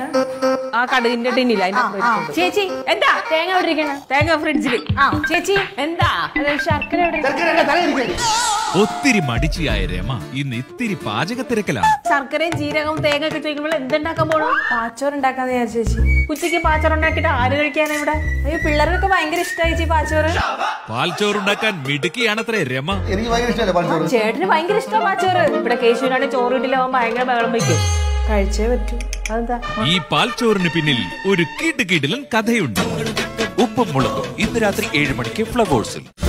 ഇരിക്കണ ആ കടുകിന്റെ ടിന്നില്ല അതിന്റെ അപ്പുറം ഇരിപ്പുണ്ട്. ചേച്ചി എന്താ തേങ്ങ എവിടെ ഇരിക്കണ തേങ്ങ ഫ്രിഡ്ജിൽ ആ ചേച്ചി എന്താ അത് ശർക്കര എവിടെ ഇരിക്കണെ? ഒത്തിരി മടിച്ചിയായ രമ ഇന്ന് ഇത്തിരി പാചകത്തിരക്കലാണ് ശർക്കരയും ജീരകവും തേങ്ങ ഒക്കെ ചോദിക്കുമ്പോൾ എന്തുണ്ടാക്കാൻ പോണോ പാച്ചോറ് ഉണ്ടാക്കാന്ന് വിചാരിച്ചു ചേച്ചി ഉച്ചയ്ക്ക് പാച്ചോറ് ഉണ്ടാക്കിയിട്ട് ആര് കഴിക്കാനാ ഇവിടെ അയ്യോ പിള്ളേർക്കൊക്കെ ഭയങ്കര ഇഷ്ടമായി ചേച്ചി പാച്ചോറ് പാൽച്ചോറുണ്ടാക്കാൻ മിടുക്കിയാണത്രേ രമ എനിക്ക് ഭയങ്കര ഇഷ്ടമല്ലേ പാൽച്ചോറ് ചേട്ടന് ഭയങ്കര ഇഷ്ടമാണ് പാച്ചോറ് ഇവിടെ കേശുവിനാണ് ചോറ് കിട്ടില്ലാവും ഭയങ്കര ബഹളം വയ്ക്കും കഴിച്ചേ പറ്റൂ അതെന്താ ഈ പാൽച്ചോറിന് പിന്നിൽ ഒരു കിടുകിടിലൻ കഥയുണ്ട് ഉപ്പും മുളകും ഇന്ന് രാത്രി ഏഴ് മണിക്ക് ഫ്ലവേഴ്സിൽ